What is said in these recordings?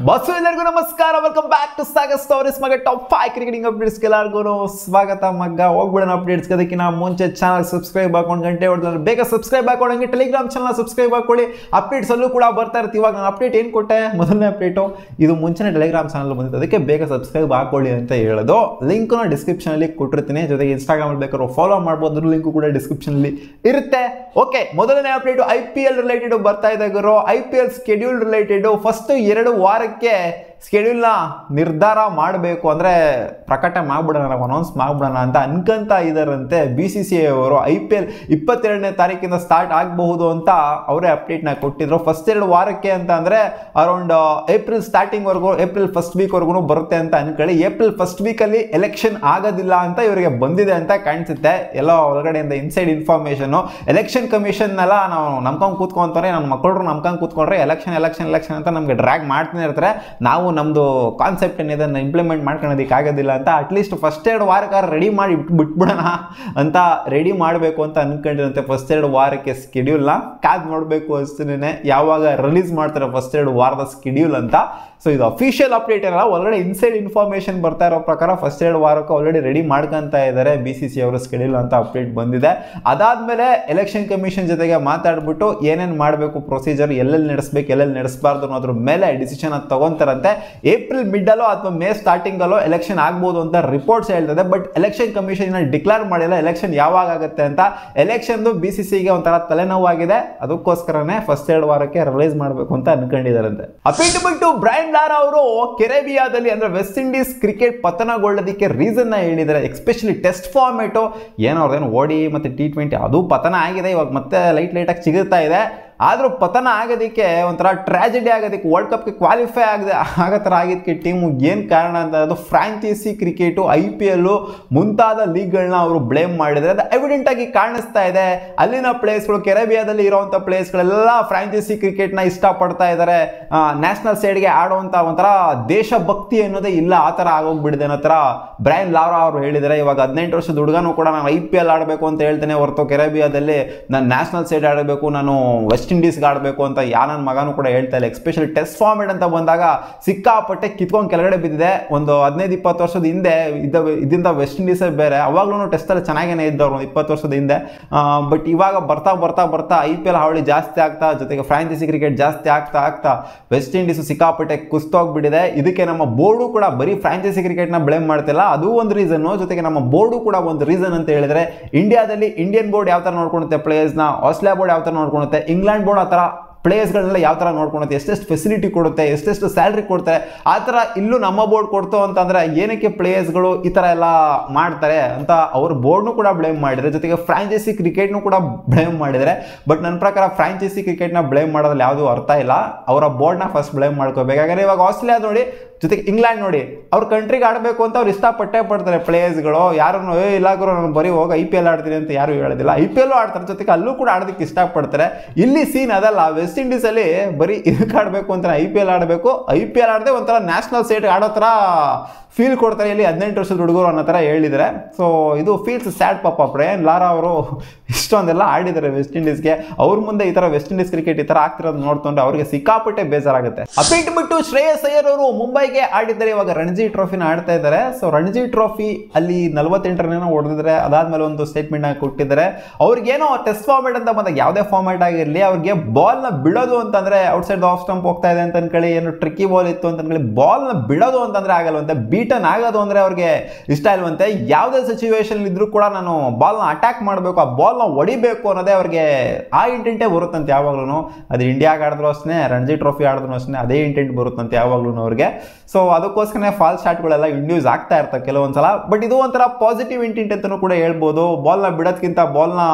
bus ಎಲ್ಲರಿಗೂ ನಮಸ್ಕಾರ welcome back to saga stories ಮಗ ಟಾಪ್ ಫೈವ್ ಕ್ರಿಕೆಟಿಂಗ್ ಅಪ್ಡೇಟ್ಸ್ ಎಲ್ಲರಿಗೂ ಸ್ವಾಗತ ಮಗ ಹೋಗ್ಬಿಡೋಣ ಅಪ್ಡೇಟ್ಸ್ ಅದಕ್ಕಿಂತ ಮುಂಚೆ ಚಾನಲ್ ಸಬ್ಸ್ಕ್ರೈಬ್ ಹಾಕೊಂಡು ಗಂಟೆ ಹೊಡೆದ್ರೆ ಬೇಗ ಸಬ್ಸ್ಕ್ರೈಬ್ ಹಾಕೊಂಡಂಗೆ ಟೆಲಿಗ್ರಾಮ್ ಚಾನಲ್ ಸಬ್ಸ್ಕ್ರೈಬ್ ಹಾಕೊಳ್ಳಿ ಅಪ್ಡೇಟ್ಸ್ ಅಲ್ಲೂ ಕೂಡ ಬರ್ತಾ ಇರ್ತೀವಿ ಇವಾಗ ನಾನು ಅಪ್ಡೇಟ್ ಏನು ಕೊಟ್ಟೆ ಮೊದಲನೇ ಅಪ್ಡೇಟು ಇದು ಮುಂಚೆನೇ ಟೆಲಿಗ್ರಾಮ್ ಚಾನಲ್ ಬಂದಿತ್ತು ಅದಕ್ಕೆ ಬೇಗ ಸಬ್ಸ್ಕ್ರೈಬ್ ಹಾಕೊಳ್ಳಿ ಅಂತ ಹೇಳೋದು ಲಿಂಕ್ನ ಡಿಸ್ಕ್ರಿಪ್ಷನಲ್ಲಿ ಕೊಟ್ಟಿರ್ತೀನಿ ಜೊತೆಗೆ ಇನ್ಸ್ಟಾಗ್ರಾಮಲ್ಲಿ ಬೇಕಾದ್ರೂ ಫಾಲೋ ಮಾಡ್ಬೋದು ಅದ್ರ ಲಿಂಕು ಕೂಡ ಡಿಸ್ಕ್ರಿಪ್ಷನಲ್ಲಿ ಇರುತ್ತೆ ಓಕೆ ಮೊದಲನೇ update I P L related ಬರ್ತಾ ಇದೆ ಗುರು I P L schedule related first ಎರಡು ವಾರಕ್ಕೆ ಸ್ಕೆಡ್ಯೂಲ್ನ ನಿರ್ಧಾರ ಮಾಡಬೇಕು ಅಂದರೆ ಪ್ರಕಟ ಮಾಡ್ಬಿಡೋಣ ನಾವು ಅನೌನ್ಸ್ ಮಾಡ್ಬಿಡೋಣ ಅಂತ ಅನ್ಕೊಂತ ಇದ್ದಾರಂತೆ ಬಿ ಸಿ ಸಿ ಐ ಅವರು ಐ ಪಿ ಎಲ್ ಇಪ್ಪತ್ತೆರಡನೇ ತಾರೀಕಿಂದ ಸ್ಟಾರ್ಟ್ ಆಗಬಹುದು ಅಂತ ಅವರೇ ಅಪ್ಡೇಟ್ನ ಕೊಟ್ಟಿದ್ರು ಫಸ್ಟ್ ಎರಡು ವಾರಕ್ಕೆ ಅಂತ ಅಂದರೆ ಅರೌಂಡ್ ಏಪ್ರಿಲ್ ಸ್ಟಾರ್ಟಿಂಗ್ವರೆಗೂ ಏಪ್ರಿಲ್ ಫಸ್ಟ್ ವೀಕ್ವರೆಗೂ ಬರುತ್ತೆ ಅಂತ ಅನ್ಕೊಳ್ಳಿ ಏಪ್ರಿಲ್ ಫಸ್ಟ್ ವೀಕಲ್ಲಿ ಎಲೆಕ್ಷನ್ ಆಗೋದಿಲ್ಲ ಅಂತ ಇವರಿಗೆ ಬಂದಿದೆ ಅಂತ ಕಾಣಿಸುತ್ತೆ ಎಲ್ಲ ಒಳಗಡೆಯಿಂದ ಇನ್ಸೈಡ್ ಇನ್ಫಾರ್ಮೇಷನು ಎಲೆಕ್ಷನ್ ಕಮಿಷನ್ನೆಲ್ಲ ನಾವು ನಂಬ್ಕೊಂಡು ಕೂತ್ಕೊಂತಾರೆ ನನ್ನ ಮಕ್ಕಳು ನಂಬ್ಕೊಂಡು ಕೂತ್ಕೊಂಡ್ರೆ ಎಲೆಕ್ಷನ್ ಎಲೆಕ್ಷನ್ ಎಲೆಕ್ಷನ್ ಅಂತ ನಮಗೆ ಡ್ರ್ಯಾಗ್ ಮಾಡ್ತಾನೆ ಇರ್ತಾರೆ ನಾವು ನಮ್ಮದು ಕಾನ್ಸೆಪ್ಟ್ ಏನಿದೆ ಅದನ್ನ ಇಂಪ್ಲಿಮೆಂಟ್ ಮಾಡ್ಕೊಳೋದಕ್ಕೆ ಆಗೋದಿಲ್ಲ ಅಂತ ಅಟ್ಲೀಸ್ಟ್ ಫಸ್ಟ್ ಎರಡು ವಾರಕ್ಕಾರ ರೆಡಿ ಮಾಡಿ ಬಿಟ್ ಬಿಟ್ಬಿಡೋಣ ಅಂತ ರೆಡಿ ಮಾಡಬೇಕು ಅಂತ ಅನ್ಕೊಂಡಿರಂತೆ ಫಸ್ಟ್ ಎರಡು ವಾರಕ್ಕೆ ಸ್ಕೆಡ್ಯೂಲ್ನ ಕಾದ್ ನೋಡಬೇಕು ಅಷ್ಟೇ ಯಾವಾಗ ರಿಲೀಸ್ ಮಾಡ್ತಾರೆ ಫಸ್ಟ್ ಎರಡು ವಾರದ ಸ್ಕೆಡ್ಯೂಲ್ ಅಂತ ಸೊ ಇದು ಅಫಿಷಿಯಲ್ ಅಪ್ಡೇಟ್ ಏನಲ್ಲ ಒಳಗಡೆ ಇನ್ಸೈಡ್ ಇನ್ಫಾರ್ಮೇಷನ್ ಬರ್ತಾ ಇರೋ ಪ್ರಕಾರ ಫಸ್ಟ್ ಎರಡು ವಾರಕ್ಕೆ ಆಲ್ರೆಡಿ ರೆಡಿ ಮಾಡ್ಕೊಂತ ಇದ್ದಾರೆ ಬಿ ಸಿ ಸಿ ಅವರು ಸ್ಕೆಡ್ಯೂಲ್ ಅಂತ ಅಪ್ಡೇಟ್ ಬಂದಿದೆ ಅದಾದಮೇಲೆ ಎಲೆಕ್ಷನ್ ಕಮಿಷನ್ ಜೊತೆಗೆ ಮಾತಾಡ್ಬಿಟ್ಟು ಏನೇನು ಮಾಡಬೇಕು ಪ್ರೊಸೀಜರ್ ಎಲ್ಲೆಲ್ಲಿ ನಡೆಸ್ಬೇಕು ಎಲ್ಲೆಲ್ಲಿ ನಡೆಸಬಾರ್ದು ಅನ್ನೋದ್ರ ಮೇಲೆ ಡಿಸಿಷನ್ ಅದು ತಗೊಂತಾರಂತೆ ಏಪ್ರಿಲ್ ಮಿಡ್ಡಲ್ಲೋ ಅಥವಾ ಮೇ ಸ್ಟಾರ್ಟಿಂಗಲ್ಲೋ ಎಲೆಕ್ಷನ್ ಆಗ್ಬೋದು ಅಂತ ರಿಪೋರ್ಟ್ಸ್ ಹೇಳ್ತದೆ ಬಟ್ ಎಲೆಕ್ಷನ್ ಕಮಿಷನ್ ಡಿಕ್ಲೇರ್ ಮಾಡಿಲ್ಲ ಎಲೆಕ್ಷನ್ ಯಾವಾಗ ಆಗುತ್ತೆ ಅಂತ ಎಲೆಕ್ಷನ್ದು ಬಿ ಸಿ ಸಿಗೆ ಒಂಥರ ತಲೆನೋವಾಗಿದೆ ಅದಕ್ಕೋಸ್ಕರನೇ ಫಸ್ಟ್ ಎರಡು ವಾರಕ್ಕೆ ರಿಲೀಸ್ ಮಾಡಬೇಕು ಅಂತ ಅನ್ಕೊಂಡಿದ್ದಾರಂತೆ ಅಪಿಟ್ ಬಿಟ್ಟು ಬ್ರೈನ್ ಲಾರಾ ಅವರು ಕೆರೆಬಿಯಾದಲ್ಲಿ ಅಂದ್ರೆ ವೆಸ್ಟ್ ಇಂಡೀಸ್ ಕ್ರಿಕೆಟ್ ಪತನಗೊಳ್ಳೋದಕ್ಕೆ ರೀಸನ್ನ ಹೇಳಿದ್ದಾರೆ ಎಸ್ಪೆಷಲಿ ಟೆಸ್ಟ್ ಫಾರ್ಮೇಟು ಏನೋ ಅವ್ರದ್ದೇನು ಓಡಿ ಮತ್ತು ಟಿ ಟ್ವೆಂಟಿ ಅದು ಪತನ ಆಗಿದೆ ಇವಾಗ ಮತ್ತೆ ಲೈಟ್ ಲೈಟಾಗಿ ಸಿಗುತ್ತಾ ಇದೆ ಆದರೂ ಪತನ ಆಗೋದಕ್ಕೆ ಒಂಥರ ಟ್ರ್ಯಾಜಿಡಿ ಆಗೋದಕ್ಕೆ ವರ್ಲ್ಡ್ ಕಪ್ಗೆ ಕ್ವಾಲಿಫೈ ಆಗದೆ ಆಗೋ ಥರ ಆಗಿದ್ದಕ್ಕೆ ಟೀಮು ಏನು ಕಾರಣ ಅಂತ ಅದು ಫ್ರಾಂಚೈಸಿ ಕ್ರಿಕೆಟು ಐ ಪಿ ಎಲ್ಲು ಮುಂತಾದ ಲೀಗ್ಗಳನ್ನ ಅವರು ಬ್ಲೇಮ್ ಮಾಡಿದರೆ ಅದು ಎವಿಡೆಂಟ್ ಆಗಿ ಕಾಣಿಸ್ತಾ ಇದೆ ಅಲ್ಲಿನ ಪ್ಲೇಸ್ಗಳು ಕೆರೆಬಿಯಾದಲ್ಲಿ ಇರೋವಂಥ ಪ್ಲೇಸ್ಗಳೆಲ್ಲ ಫ್ರಾಂಚೈಸಿ ಕ್ರಿಕೆಟ್ನ ಇಷ್ಟಪಡ್ತಾ ಇದ್ದಾರೆ ನ್ಯಾಷನಲ್ ಸೈಡ್ಗೆ ಆಡುವಂಥ ಒಂಥರ ದೇಶಭಕ್ತಿ ಅನ್ನೋದೇ ಇಲ್ಲ ಆ ಥರ ಆಗೋಗ್ಬಿಟ್ಟಿದೆ ಅನ್ನೋ ಥರ ಬ್ರೈನ್ ಲಾವ್ರಾ ಅವರು ಹೇಳಿದ್ದಾರೆ ಇವಾಗ ಹದಿನೆಂಟು ವರ್ಷದ ಹುಡುಗನೂ ಕೂಡ ನಾನು ಐ ಪಿ ಎಲ್ ಆಡಬೇಕು ಅಂತ ಹೇಳ್ತೇನೆ ಹೊರತು ಕೆರೆಬಿಯಾದಲ್ಲಿ ನಾನು ನ್ಯಾಷನಲ್ ಸೈಡ್ ಆಡಬೇಕು ನಾನು ವೆಸ್ಟ್ ಇಂಡೀಸ್ಗೆ ಆಡಬೇಕು ಅಂತ ಯಾ ನನ್ನ ಮಗನೂ ಕೂಡ ಹೇಳ್ತಾ ಇಲ್ಲ ಎಸ್ಪೆಷಲಿ ಟೆಸ್ಟ್ ಫಾರ್ಮೇಟ್ ಅಂತ ಬಂದಾಗ ಸಿಕ್ಕಾಪಟ್ಟೆ ಕಿತ್ಕೊಂಡು ಕೆಳಗಡೆ ಬಿದ್ದಿದೆ ಒಂದು ಹದಿನೈದು ಇಪ್ಪತ್ತು ವರ್ಷದ ಹಿಂದೆ ಇದ್ದ ಇದರಿಂದ ವೆಸ್ಟ್ ಇಂಡೀಸೇ ಬೇರೆ ಅವಾಗ್ಲೂ ಟೆಸ್ಟಲ್ಲಿ ಚೆನ್ನಾಗೇ ಇದ್ದವ್ರು ಒಂದು ಇಪ್ಪತ್ತು ವರ್ಷದ ಹಿಂದೆ ಬಟ್ ಇವಾಗ ಬರ್ತಾ ಬರ್ತಾ ಬರ್ತಾ ಐ ಪಿ ಎಲ್ ಹಾವಳಿ ಜಾಸ್ತಿ ಆಗ್ತಾ ಜೊತೆಗೆ ಫ್ರಾಂಚೈಸಿ ಕ್ರಿಕೆಟ್ ಜಾಸ್ತಿ ಆಗ್ತಾ ಆಗ್ತಾ ವೆಸ್ಟ್ ಇಂಡೀಸು ಸಿಕ್ಕಾಪಟ್ಟೆ ಕುಸ್ತೋಗ್ಬಿಟ್ಟಿದೆ ಇದಕ್ಕೆ ನಮ್ಮ ಬೋರ್ಡು ಕೂಡ ಬರೀ ಫ್ರಾಂಚೈಸಿ ಕ್ರಿಕೆಟ್ನ ಬ್ಲೇಮ್ ಮಾಡ್ತಿಲ್ಲ ಅದು ಒಂದು ರೀಸನ್ನು ಜೊತೆಗೆ ನಮ್ಮ ಬೋರ್ಡು ಕೂಡ ಒಂದು ರೀಸನ್ ಅಂತ ಹೇಳಿದ್ರೆ ಇಂಡಿಯಾದಲ್ಲಿ ಇಂಡಿಯನ್ ಬೋರ್ಡ್ ಯಾವ ಥರ ನೋಡ್ಕೊಳುತ್ತೆ ಪ್ಲೇಯರ್ಸ್ನ ಆಸ್ಟ್ರೇಲಿಯಾ ಬೋರ್ಡ್ ಯಾವ ಥರ ನೋಡ್ಕೊಳುತ್ತೆ ಇಂಗ್ಲೆಂಡ್ ಬೋರ್ಡ್ ಆ ಥರ ಪ್ಲೇಯರ್ಸ್ಗಳನ್ನೆಲ್ಲ ಯಾವ ಥರ ನೋಡ್ಕೊಳುತ್ತೆ ಎಷ್ಟೆಷ್ಟು ಫೆಸಿಲಿಟಿ ಕೊಡುತ್ತೆ ಎಷ್ಟೆಷ್ಟು ಸ್ಯಾಲ್ರಿ ಕೊಡ್ತಾರೆ ಆ ಥರ ಇಲ್ಲೂ ನಮ್ಮ ಬೋರ್ಡ್ ಕೊಡ್ತು ಅಂತಂದರೆ ಏನಕ್ಕೆ ಪ್ಲೇಯರ್ಸ್ಗಳು ಈ ಥರ ಎಲ್ಲ ಮಾಡ್ತಾರೆ ಅಂತ ಅವ್ರ ಬೋರ್ಡ್ನು ಕೂಡ ಬ್ಲೇಮ್ ಮಾಡಿದರೆ ಜೊತೆಗೆ ಫ್ರಾಂಚೈಸಿ ಕ್ರಿಕೆಟ್ನು ಕೂಡ ಬ್ಲೇಮ್ ಮಾಡಿದರೆ ಬಟ್ ನನ್ನ ಪ್ರಕಾರ ಫ್ರಾಂಚೈಸಿ ಕ್ರಿಕೆಟ್ನ ಬ್ಲೇಮ್ ಮಾಡೋದ್ರಲ್ಲಿ ಯಾವುದೂ ಅರ್ಥ ಇಲ್ಲ ಅವರ ಬೋರ್ಡ್ನ ಫಸ್ಟ್ ಬ್ಲೇಮ್ ಮಾಡ್ಕೋಬೇಕು ಯಾಕಂದರೆ ಇವಾಗ ಆಸ್ಟ್ರೇಲಿಯಾ ನೋಡಿ ಜೊತೆಗೆ ಇಂಗ್ಲೆಂಡ್ ನೋಡಿ ಅವ್ರ ಕಂಟ್ರಿಗೆ ಆಡಬೇಕು ಅಂತ ಅವ್ರು ಇಷ್ಟಪಟ್ಟೇ ಪಡ್ತಾರೆ ಪ್ಲೇಯರ್ಸ್ಗಳು ಯಾರನ್ನು ಏ ಇಲ್ಲಾಗರು ನಾನು ಬರೀ ಹೋಗಿ ಐ ಪಿ ಎಲ್ ಆಡ್ತೀನಿ ಅಂತ ಯಾರು ಹೇಳೋದಿಲ್ಲ ಐ ಪಿ ಎಲ್ಲು ಆಡ್ತಾರೆ ಜೊತೆಗೆ ಅಲ್ಲೂ ಕೂಡ ಆಡೋದಕ್ಕೆ ಇಷ್ಟಪಡ್ತಾರೆ ಇಲ್ಲಿ ಸೀನ್ ಅದಲ್ಲ ವೆಸ್ಟ್ ಇಂಡೀಸಲ್ಲಿ ಬರೀ ಇದಕ್ಕೆ ಆಡಬೇಕು ಅಂತ ಐ ಪಿ ಎಲ್ ಆಡಬೇಕು ಐ ಪಿ ಎಲ್ ಆಡದೆ ಒಂಥರ ನ್ಯಾಷನಲ್ ಸೈಡ್ ಆಡೋ ಥರ ಫೀಲ್ ಕೊಡ್ತಾರೆ ಇಲ್ಲಿ ಹದಿನೆಂಟು ವರ್ಷದ ಹುಡುಗರು ಅನ್ನೋ ಥರ ಹೇಳಿದರೆ ಸೊ ಇದು ಫೀಲ್ಸ್ ಸ್ಯಾಡ್ ಪಾಪ ಬ್ರಯನ್ ಲಾರಾ ಅವರು ಇಷ್ಟೊಂದೆಲ್ಲ ಆಡಿದ್ದಾರೆ ವೆಸ್ಟ್ ಇಂಡೀಸ್ಗೆ ಅವ್ರ ಮುಂದೆ ಈ ಥರ ವೆಸ್ಟ್ ಇಂಡೀಸ್ ಕ್ರಿಕೆಟ್ ಈ ಥರ ಆಗ್ತಿರೋದು ನೋಡ್ಕೊಂಡ್ರೆ ಅವ್ರಿಗೆ ಸಿಕ್ಕಾಪಟ್ಟೆ ಬೇಜಾರಾಗುತ್ತೆ ಅಪಿಟ್ ಬಿಟ್ಟು ಶ್ರೇಯಸ್ ಅಯ್ಯರ್ ಅವರು ಮುಂಬೈಗೆ ಆಡಿದ್ದಾರೆ ಇವಾಗ ರಣಜಿ ಟ್ರೋಫಿನ ಆಡ್ತಾ ಇದ್ದಾರೆ ಸೊ ರಣಜಿ ಟ್ರೋಫಿ ಅಲ್ಲಿ ನಲವತ್ತೆಂಟರನೇನೋ ಹೊಡೆದಿದ್ದಾರೆ ಅದಾದ್ಮೇಲೆ ಒಂದು ಸ್ಟೇಟ್ಮೆಂಟ್ ಕೊಟ್ಟಿದ್ದಾರೆ ಅವ್ರಿಗೇನೋ ಟೆಸ್ಟ್ ಫಾರ್ಮೇಟ್ ಅಂತ ಬಂದಾಗ ಯಾವುದೇ ಫಾರ್ಮೇಟ್ ಆಗಿರಲಿ ಅವ್ರಿಗೆ ಬಾಲ್ನ ಬಿಡೋದು ಅಂತಂದ್ರೆ ಔಟ್ಸೈಡ್ ಆಫ್ ಸ್ಟಂಪ್ ಹೋಗ್ತಾ ಇದೆ ಅಂತ ಅನ್ಕೊಳ್ಳಿ ಏನು ಟ್ರಿಕ್ಕಿ ಬಾಲ್ ಇತ್ತು ಅಂತ ಅನ್ಕೊಳ್ಳಿ ಬಾಲ್ನ ಬಿಡೋದು ಅಂತಂದ್ರೆ ಆಗಲ್ವಂತೆ ಬೀಟನ್ ಆಗೋದು ಅಂದ್ರೆ ಅವ್ರಿಗೆ ಇಷ್ಟ ಇಲ್ವಂತೆ ಯಾವುದೇ ಸಿಚುವೇಶನ್ ಇದ್ರೂ ಕೂಡ ನಾನು ಬಾಲ್ನ ಅಟ್ಯಾಕ್ ಮಾಡಬೇಕು ಆ ಬಾಲ್ನ ಹೊಡಿಬೇಕು ಅನ್ನೋದೇ ಅವ್ರಿಗೆ ಆ ಇಂಟೆಂಟೇ ಬರುತ್ತಂತೆ ಯಾವಾಗ್ಲೂ ಅದು ಇಂಡಿಯಾಗೆ ಆಡಿದ್ರು ಅಷ್ಟೇ ರಣಜಿ ಟ್ರೋಫಿ ಆಡಿದ್ರು ಅಷ್ಟೇ ಅದೇ ಇಂಟೆಂಟ್ ಬರುತ್ತಂತೆ ಯಾವಾಗ್ಲೂ ಅವ್ರಿಗೆ ಸೊ ಅದಕ್ಕೋಸ್ಕರ ಫಾಲ್ ಶಾಟ್ಗಳೆಲ್ಲ ಇಂಡ್ಯೂಸ್ ಆಗ್ತಾ ಇರ್ತವೆ ಕೆಲವೊಂದ್ಸಲ ಬಟ್ ಇದು ಒಂಥರ ಪಾಸಿಟಿವ್ ಇಂಟೆಂಟ್ ಅಂತಲೂ ಕೂಡ ಹೇಳ್ಬೋದು ಬಾಲ್ನ ಬಿಡೋದ್ಕಿಂತ ಬಾಲ್ನ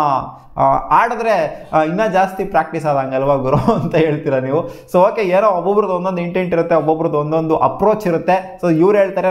ಆಡಿದ್ರೆ ಇನ್ನೂ ಜಾಸ್ತಿ ಪ್ರಾಕ್ಟೀಸ್ ಆದಂಗಲ್ವಾ ಗುರು ಅಂತ ಹೇಳ್ತೀರಾ ನೀವು ಸೊ ಓಕೆ ಏನೋ ಒಬ್ಬೊಬ್ರದ್ದು ಒಂದೊಂದು ಇಂಟೆಂಟ್ ಇರುತ್ತೆ ಒಬ್ಬೊಬ್ರದ್ದು ಒಂದೊಂದು ಅಪ್ರೋಚ್ ಇರುತ್ತೆ ಸೊ ಇವ್ರು ಹೇಳ್ತಾರೆ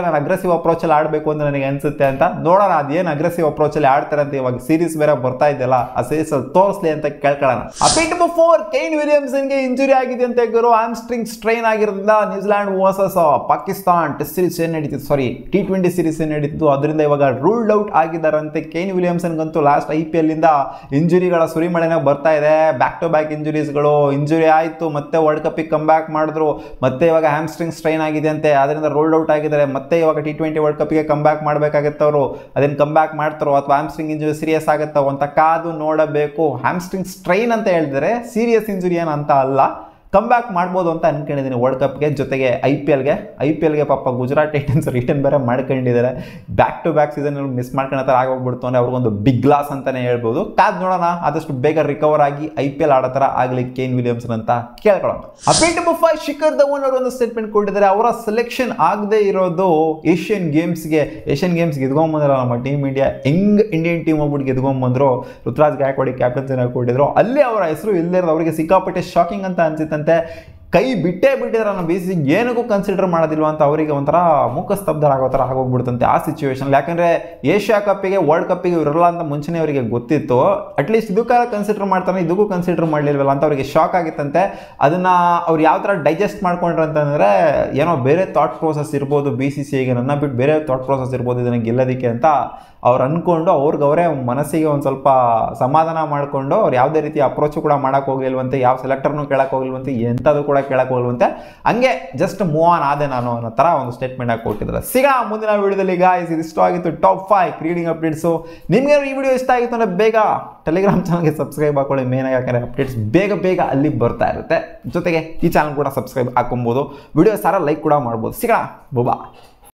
ನಾನು ಅಗ್ರೆಸಿವ್ ಅಪ್ರೋಚಲ್ಲಿ ಆಡಬೇಕು ಅಂತ ನನಗೆ ಅನ್ಸುತ್ತೆ ಅಂತ ನೋಡೋಣ ಅದೇನು ಅಗ್ರೆಸಿವ್ ಅಪ್ರೋಚಲ್ಲಿ ಆಡ್ತಾರೆ ಅಂತ ಇವಾಗ ಸೀರೀಸ್ ಬೇರೆ ಬರ್ತಾ ಇದೆಯಲ್ಲ ಆ ಸೀರೀಸ್ ಅಲ್ಲಿ ತೋರಿಸ್ಲಿ ಅಂತ ಕೇಳ್ಕೊಳ್ಳೋಣ ಅಪೀಟ್ ನಂಬರ್ ಫೋರ್ ಕೈನ್ ವಿಲಿಯಮ್ಸನ್ಗೆ ಇಂಜುರಿ ಆಗಿದೆ ಅಂತ ಗುರು ಆಮ್ಸ್ಟ್ರಿಂಗ್ ಸ್ಟ್ರೈನ್ ಆಗಿರೋದ್ರಿಂದ New Zealand versus Pakistan test series ಏನು ನಡೀತಿತ್ತು ಸಾರಿ ಟಿ ಟ್ವೆಂಟಿ ಸೀರೀಸ್ ಏನು ನಡೀತಿತ್ತು ಅದರಿಂದ ಇವಾಗ ರೂಲ್ಡ್ ಔಟ್ ಆಗಿದ್ದಾರಂತೆ ಕೇನ್ ವಿಲಿಯಮ್ಸನ್ಗಂತೂ ಲಾಸ್ಟ್ ಐ ಪಿ ಎಲ್ ಇಂದ ಇಂಜುರಿಗಳ ಸುರಿಮಳೆನೇ ಬರ್ತಾ ಇದೆ ಬ್ಯಾಕ್ ಟು ಬ್ಯಾಕ್ ಇಂಜುರೀಸ್ಗಳು ಇಂಜುರಿ ಆಯಿತು ಮತ್ತೆ ವರ್ಲ್ಡ್ ಕಪ್ಪಿಗೆ ಕಮ್ ಬ್ಯಾಕ್ ಮಾಡಿದ್ರು ಮತ್ತೆ ಇವಾಗ ಹ್ಯಾಮ್ಸ್ಟ್ರಿಂಗ್ ಸ್ಟ್ರೈನ್ ಆಗಿದೆ ಅಂತೆ ಅದರಿಂದ ರೋಲ್ಡ್ ಔಟ್ ಆಗಿದ್ದಾರೆ ಮತ್ತೆ ಇವಾಗ ಟಿ ಟ್ವೆಂಟಿ ವರ್ಲ್ಡ್ ಕಪ್ಗೆ ಕಮ್ ಬ್ಯಾಕ್ ಮಾಡಬೇಕಾಗತ್ತೆ ಅವರು ಅದೇನು ಕಮ್ ಬ್ಯಾಕ್ ಮಾಡ್ತಾರೋ ಅಥವಾ ಹ್ಯಾಮ್ಸ್ಟ್ರಿಂಗ್ ಇಂಜುರಿ ಸೀರಿಯಸ್ ಆಗುತ್ತೋ ಅಂತ ಕಾದು ನೋಡಬೇಕು ಹ್ಯಾಮ್ಸ್ಟ್ರಿಂಗ್ ಸ್ಟ್ರೈನ್ ಅಂತ ಹೇಳಿದ್ರೆ ಸೀರಿಯಸ್ ಇಂಜುರಿ ಏನು ಅಂತ ಅಲ್ಲ ಕಮ್ ಬ್ಯಾಕ್ ಮಾಡ್ಬೋದು ಅಂತ ಅನ್ಕೊಂಡಿದ್ದೀನಿ ವರ್ಲ್ಡ್ ಕಪ್ಗೆ ಜೊತೆಗೆ ಐ ಪಿ ಎಲ್ಗೆ ಐ ಪಿ ಎಲ್ಗೆ ಪಾಪ ಗುಜರಾತ್ ಟೈಟನ್ಸ್ ರಿಟರ್ನ್ ಬೇರೆ ಮಾಡ್ಕೊಂಡಿದ್ದಾರೆ back to back season miss ಮಾಡ್ಕೊಳ್ಳೋ ಥರ ಆಗೋಗ್ಬಿಡ್ತು ಅಂದರೆ ಅವ್ರಿಗೊಂದು ಬಿಗ್ ಲಾಸ್ ಅಂತಲೇ ಹೇಳ್ಬೋದು ಕಾದ್ ನೋಡೋಣ ಆದಷ್ಟು ಬೇಗ ರಿಕವರ್ ಆಗಿ ಐ ಪಿ ಎಲ್ ಆಡೋ ಥರ ಆಗಲಿ ಕೇನ್ ವಿಲಿಯಮ್ಸನ್ ಅಂತ ಕೇಳ್ಕೊಳ್ಳೋಣ ಅಪೇಟ್ ಬುಫೈ ಶಿಖರ್ ಧವನ್ ಅವರು ಒಂದು ಸ್ಟೇಟ್ಮೆಂಟ್ ಕೊಟ್ಟಿದ್ದಾರೆ ಅವರ ಸೆಲೆಕ್ಷನ್ ಆಗದೆ ಇರೋದು ಏಷ್ಯನ್ ಗೇಮ್ಸ್ಗೆ ಏಷ್ಯನ್ ಗೇಮ್ಸ್ಗೆ ಎದ್ಕೊಂಬಂದ್ರ ನಮ್ಮ ಟೀಮ್ ಇಂಡಿಯಾ ಹೆಂಗ್ ಇಂಡಿಯನ್ ಟೀಮ್ ಒಬ್ಬಟ್ಟು ಗೆದ್ಕೊಂಬಂದ್ರು ಋತುರಾಜ್ ಗಾಯಕ್ವಾಡಿ ಕ್ಯಾಪ್ಟನ್ಸಿನ ಕೊಟ್ಟಿದ್ರು ಅಲ್ಲಿ ಅವರ ಹೆಸರು ಇಲ್ಲದೇ ಇರೋದು ಅವರಿಗೆ ಸಿಕ್ಕಾಪಟ್ಟೆ ಶಾಕಿಂಗ್ ಅಂತ ಅನ್ಸಿತ್ತಂತೆ ಕೈ ಬಿಟ್ಟೇ ಬಿಟ್ಟಿದ್ರೆ ನಮ್ಮ ಬಿ ಸಿ ಏನಕ್ಕೂ ಕನ್ಸಿಡರ್ ಮಾಡೋದಿಲ್ವ ಅಂತ ಅವರಿಗೆ ಒಂಥರ ಮುಖ ಸ್ತಬ್ಧರಾಗೋ ಥರ ಆಗೋಗ್ಬಿಡ್ತಂತೆ ಆ ಸಿಚುವೇಶನ್ ಯಾಕಂದರೆ ಏಷ್ಯಾ ಕಪ್ಪಿಗೆ ವರ್ಲ್ಡ್ ಕಪ್ಪಿಗೆ ಇರಲ್ಲ ಅಂತ ಮುಂಚೆನೇ ಅವರಿಗೆ ಗೊತ್ತಿತ್ತು ಅಟ್ಲೀಸ್ಟ್ ಇದಕ್ಕಾಗ ಕನ್ಸಿಡರ್ ಮಾಡ್ತಾನೆ ಇದಕ್ಕೂ ಕನ್ಸಿಡರ್ ಮಾಡಲಿಲ್ವಲ್ಲ ಅಂತ ಅವರಿಗೆ ಶಾಕ್ ಆಗಿತ್ತಂತೆ ಅದನ್ನು ಅವ್ರು ಯಾವ ಥರ ಡೈಜೆಸ್ಟ್ ಮಾಡ್ಕೊಂಡ್ರು ಅಂತಂದರೆ ಏನೋ ಬೇರೆ ಥಾಟ್ ಪ್ರೋಸೆಸ್ ಇರ್ಬೋದು ಬಿ ಸಿ ಸಿ ಐಗೆ ನನ್ನ ಬಿಟ್ಟು ಬೇರೆ ಥಾಟ್ ಪ್ರೋಸೆಸ್ ಇರ್ಬೋದು ಇದನ್ನು ಗೆಲ್ಲೋದಕ್ಕೆ ಅಂತ ಅವ್ರು ಅಂದ್ಕೊಂಡು ಅವ್ರಿಗೆ ಅವರೇ ಮನಸ್ಸಿಗೆ ಒಂದು ಸ್ವಲ್ಪ ಸಮಾಧಾನ ಮಾಡಿಕೊಂಡು ಅವ್ರು ಯಾವುದೇ ರೀತಿ ಅಪ್ರೋಚು ಕೂಡ ಮಾಡೋಕೆ ಹೋಗ್ಲಿಲ್ವಂತೆ ಯಾವ ಸೆಲೆಕ್ಟರ್ನು ಕೇಳಕ್ಕೆ ಹೋಗ್ಲಿಲ್ವಂತೆ ಎಂಥದ್ದು ಕೂಡ ಕೇಳಕ್ಕೆ ಹೋಗ್ಲಿಲ್ವಂತೆ ಹಂಗೆ ಜಸ್ಟ್ ಮೂವ್ ಆನ್ ಆದೆ ನಾನು ಅನ್ನೋ ಥರ ಒಂದು ಸ್ಟೇಟ್ಮೆಂಟ್ ಆಗಿ ಕೊಟ್ಟಿದ್ದಾರೆ ಸಿಗೋಣ ಮುಂದಿನ ವಿಡಿಯೋದಲ್ಲಿ ಗಾಯ್ಸ್ ಇದು ಇಷ್ಟ ಆಗಿತ್ತು ಟಾಪ್ ಫೈವ್ ಕ್ರೀಡಿಂಗ್ ಅಪ್ಡೇಟ್ಸು ನಿಮಗೆ ಈ ವಿಡಿಯೋ ಇಷ್ಟ ಆಗಿತ್ತು ಅಂದರೆ ಬೇಗ ಟೆಲಿಗ್ರಾಮ್ ಚಾನಲ್ಗೆ ಸಬ್ಸ್ಕ್ರೈಬ್ ಹಾಕೊಳ್ಳಿ ಮೇನ್ ಆಗಿ ಯಾಕಂದರೆ ಅಪ್ಡೇಟ್ಸ್ ಬೇಗ ಬೇಗ ಅಲ್ಲಿ ಬರ್ತಾ ಇರುತ್ತೆ ಜೊತೆಗೆ ಈ ಚಾನಲ್ ಕೂಡ ಸಬ್ಸ್ಕ್ರೈಬ್ ಹಾಕೊಬೋದು ವಿಡಿಯೋ ಸಾರ ಲೈಕ್ ಕೂಡ ಮಾಡ್ಬೋದು ಸಿಗೋಣ ಬುಬಾ